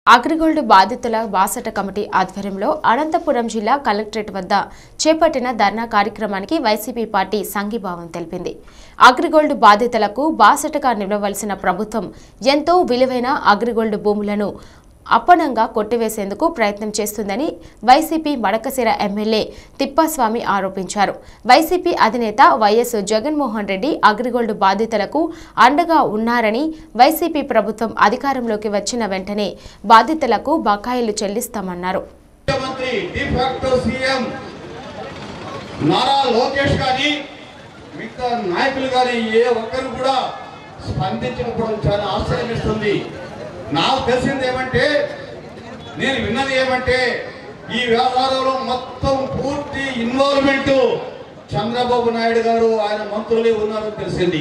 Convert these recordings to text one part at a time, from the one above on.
అగ్రిగోల్డ్ బాధితుల బాసట కమిటీ ఆధ్వర్యంలో అనంతపురం జిల్లా కలెక్టరేట్ వద్ద చేపట్టిన ధర్నా కార్యక్రమానికి వైసీపీ పార్టీ సంఘీభావం తెలిపింది అగ్రిగోల్డ్ బాధితులకు బాసటగా నిలవలసిన ప్రభుత్వం ఎంతో విలువైన అగ్రిగోల్డ్ భూములను అప్పనంగా కొట్టివేసేందుకు ప్రయత్నం చేస్తుందని వైసీపీ మడకశిర ఎమ్మెల్యే తిప్పాస్వామి ఆరోపించారు వైసీపీ అధినేత వైఎస్ జగన్మోహన్ రెడ్డి అగ్రిగోల్డ్ బాధితులకు అండగా ఉన్నారని వైసీపీ ప్రభుత్వం అధికారంలోకి వచ్చిన వెంటనే బాధితులకు బకాయిలు చెల్లిస్తామన్నారు ముఖ్యమంత్రి డిఫాక్టో సీఎం నారా లోకేష్ గాని మిగతా నాయకులు గాని ఏ ఒక్కరు కూడా స్పందించకపోవడం చాలా ఆశ్చర్యం ఇస్తుంది నాకు తెలిసింది ఏమంటే నేను విన్నది ఏమంటే ఈ వ్యవహారంలో మొత్తం పూర్తి ఇన్వాల్వ్మెంట్ చంద్రబాబు నాయుడు గారు ఆయన మంత్రులే ఉన్నారని తెలిసింది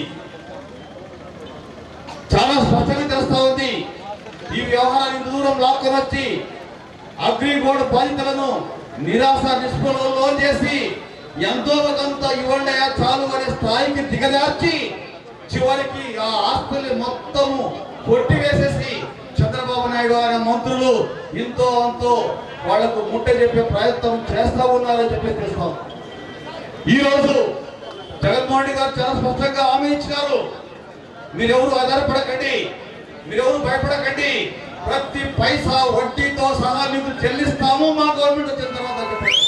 చాలా స్పష్టంగా తెలుస్తా ఉంది ఈ వ్యవహారాన్ని ఇంత దూరం లాక్కొని వచ్చి అగ్రిగోల్డ్ బాధితులను నిరాశ నిస్పృహలో చేసి ఎంతో కొంత ఇవ్వండి చాలు అనే స్థాయికి దిగజార్చి చివరికి ఆ ఆస్తుల్ని మొత్తము కొట్టివేసేసి చంద్రబాబు నాయుడు ఆయన మంత్రులు ఇంతో అంతో వాళ్లకు ముట్ట చెప్పే ప్రయత్నం చేస్తా ఉన్నారని చెప్పి తెలుస్తాం ఈ రోజు జగన్మోహన్ రెడ్డి గారు చాలా స్పష్టంగా హామీ ఇచ్చినారు మీరెవరు ఆధారపడకండి మీరెవరు భయపడకండి ప్రతి పైసా వడ్డీతో సహా మీకు చెల్లిస్తాము మా గవర్నమెంట్ వచ్చిన తర్వాత అని చెప్పారు.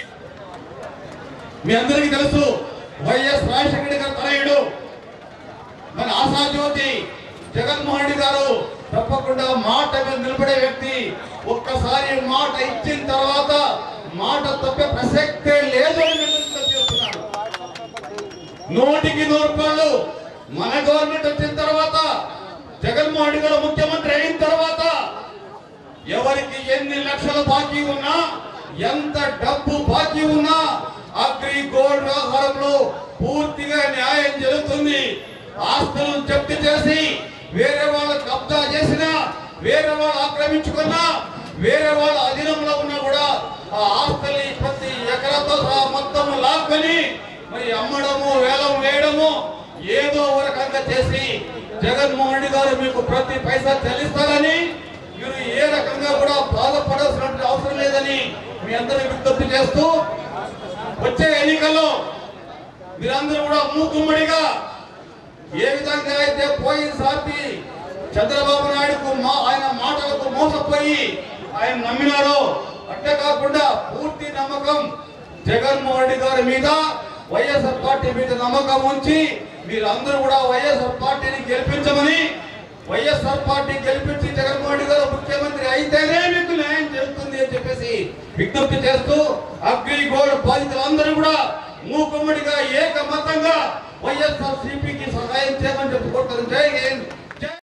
మీ అందరికీ తెలుసు వైఎస్ రాజశేఖర రెడ్డి గారు తనయుడు మన ఆశాజ్యోతి జగన్మోహన్ రెడ్డి గారు తప్పకుండా మాట మీద నిలబడే వ్యక్తి ఒక్కసారి మాట ఇచ్చిన తర్వాత మాట తప్పే ప్రసక్తే లేదు అని నేను చెప్తున్నాను నూటికి నూరు రూపాయలు మన గవర్నమెంట్ వచ్చిన తర్వాత జగన్మోహన్ రెడ్డి గారు ముఖ్యమంత్రి అయిన తర్వాత ఎవరికి ఎన్ని లక్షల బాకీ ఉన్నా ఎంత డబ్బు బాకీ ఉన్నా అగ్రి గోల్డ్ వ్యవహారంలో పూర్తిగా న్యాయం జరుగుతుంది ఆస్తులను జప్తు చేసి వేరే వాళ్ళ కబ్జా చేసినా వేరే వాళ్ళు ఆక్రమించుకున్నా వేరే వాళ్ళ అధీనంలో ఉన్నా కూడా ఆ ఆస్తుల్ని ప్రతి ఎకరాతో సహా మొత్తం లాక్కొని మరి అమ్మడము వేలం వేయడము ఏదో ఒక రకంగా చేసి జగన్మోహన్ రెడ్డి గారు మీకు ప్రతి పైసా చెల్లిస్తారని మీరు ఏ రకంగా కూడా బాధపడాల్సినటువంటి అవసరం లేదని మీ అందరూ విజ్ఞప్తి చేస్తూ వచ్చే ఎన్నికల్లో మీరందరూ కూడా మూకుమ్మడిగా ఏ విధంగా అయితే పోయినసారి చంద్రబాబు నాయుడుకు మా ఆయన మాటలకు మోసపోయి ఆయన నమ్మినారో అట్టే కాకుండా పూర్తి నమ్మకం జగన్మోహన్ రెడ్డి గారి మీద వైఎస్ఆర్ పార్టీ మీద నమ్మకం ఉంచి మీరందరూ కూడా వైఎస్ఆర్ పార్టీని గెలిపించమని వైఎస్ఆర్ పార్టీ గెలిపించి జగన్మోహన్ రెడ్డి గారు ముఖ్యమంత్రి అయితేనే మీకు న్యాయం జరుగుతుంది అని చెప్పేసి విజ్ఞప్తి చేస్తూ అగ్రి గోల్డ్ బాధితులందరూ కూడా మూకుమ్మడిగా ఏకమతంగా వైఎస్ఆర్ సిపికి సహాయం చేయమని చెప్పి కోరుతారు జై హింద్